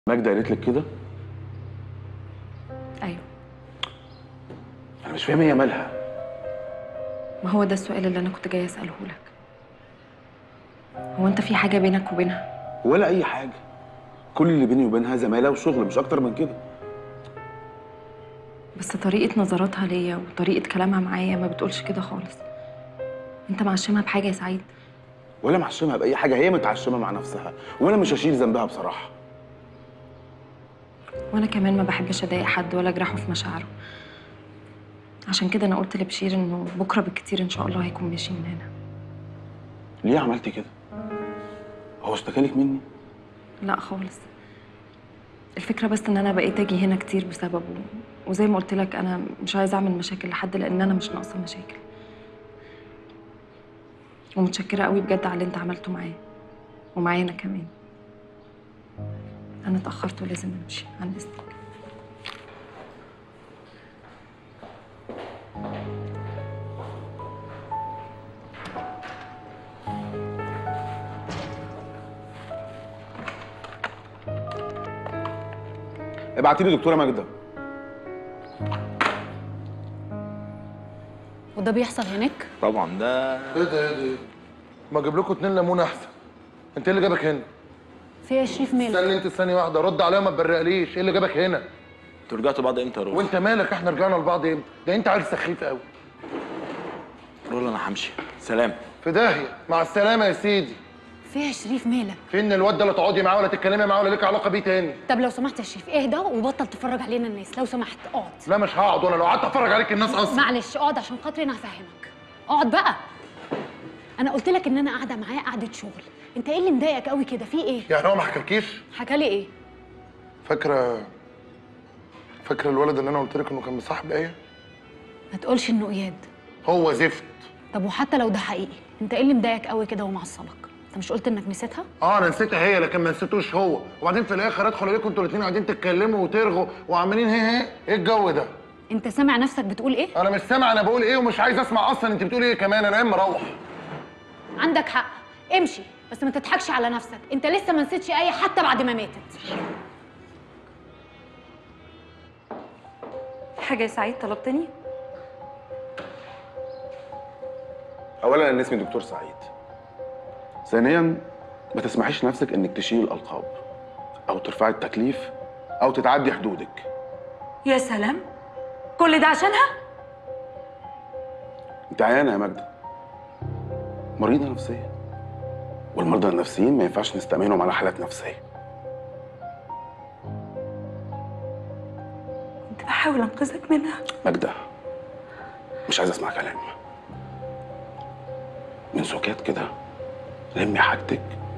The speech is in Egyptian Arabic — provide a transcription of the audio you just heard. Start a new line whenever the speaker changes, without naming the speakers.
ماجدة قالت لك كده
ايوه
انا مش فاهم هي مالها
ما هو ده السؤال اللي انا كنت جايه اساله لك هو انت في حاجه بينك وبينها
ولا اي حاجه كل اللي بيني وبينها زماله وشغل مش اكتر من كده
بس طريقه نظراتها ليا وطريقه كلامها معايا ما بتقولش كده خالص انت معشمها بحاجه يا سعيد
ولا معشمها باي حاجه هي متعشمه مع نفسها وانا مش هشيل ذنبها بصراحه
وانا كمان ما بحبش اضايق حد ولا اجرحه في مشاعره عشان كده انا قلت لبشير انه بكره بالكتير ان شاء الله هيكون ماشي من هنا
ليه عملتي كده هو اشتكالك مني
لا خالص الفكرة بس ان انا بقيت اجي هنا كتير بسببه وزي ما قلت لك انا مش عايزة اعمل مشاكل لحد لان انا مش ناقصة مشاكل ومتشكرة قوي بجد على اللي انت عملته معايا ومعايا انا كمان انا اتأخرت ولازم امشي عن اذنك
ابعتي لي دكتوره ماجده
وده بيحصل هناك
طبعا ده
ايه ده ايه ده إيه ده؟ ما اجيب لكم اتنين ليمون احسن انت ايه اللي جابك هنا
في يا شريف مالك
استني انت ثانيه واحده رد عليا ما تبرقليش ايه اللي جابك هنا
انتوا رجعتوا بعض امتى يا رول؟
وانت مالك احنا رجعنا لبعض امتى ده انت عيل سخيف قوي
رول انا همشي سلام
في داهيه مع السلامه يا سيدي
في يا شريف مالك
فين الواد ده لا تقعدي معاه ولا تتكلمي معاه ولا ليك علاقه بيه تاني
طب لو سمحت يا شريف اهدى وبطل تتفرج علينا الناس لو سمحت اقعد
لا مش هقعد وانا لو قعدت اتفرج عليك الناس اصلا
معلش اقعد عشان خاطري انا هفهمك اقعد بقى انا قلت لك ان انا قاعده معاه قعده شغل انت ايه اللي مضايقك قوي كده في ايه
يعني هو ما حكالكيش
حكى لي ايه
فاكره فاكره الولد اللي انا قلت لك انه كان مصاحب ايه
ما تقولش انه اياد
هو زفت
طب وحتى لو ده حقيقي انت ايه اللي مضايقك قوي كده ومعصبك انت مش قلت انك نسيتها
اه انا نسيتها هي لكن ما نسيتوش هو وبعدين في الاخر ادخل الاقيكم انتوا الاثنين قاعدين تتكلموا وترغوا وعمالين هي هي ايه الجو ده
انت سامع نفسك بتقول ايه
انا مش سامع انا بقول ايه ومش عايز اسمع اصلا انت بتقول ايه كمان انا قايم مروح
عندك حق امشي بس ما تضحكش على نفسك انت لسه ما نسيتش ايه حتى بعد ما ماتت
حاجة يا سعيد طلبتني
اولا انا اسمي دكتور سعيد ثانيا ما تسمحيش لنفسك انك تشيل الالقاب او ترفعي التكليف او تتعدي حدودك
يا سلام كل ده عشانها
انت عيانه يا ماجده مريضه نفسيه والمرضى النفسيين ما ينفعش نستأمنهم على حالات نفسيه
كنت بحاول انقذك منها
ماجده مش عايز اسمع كلام من سكات كده لمي حاجتك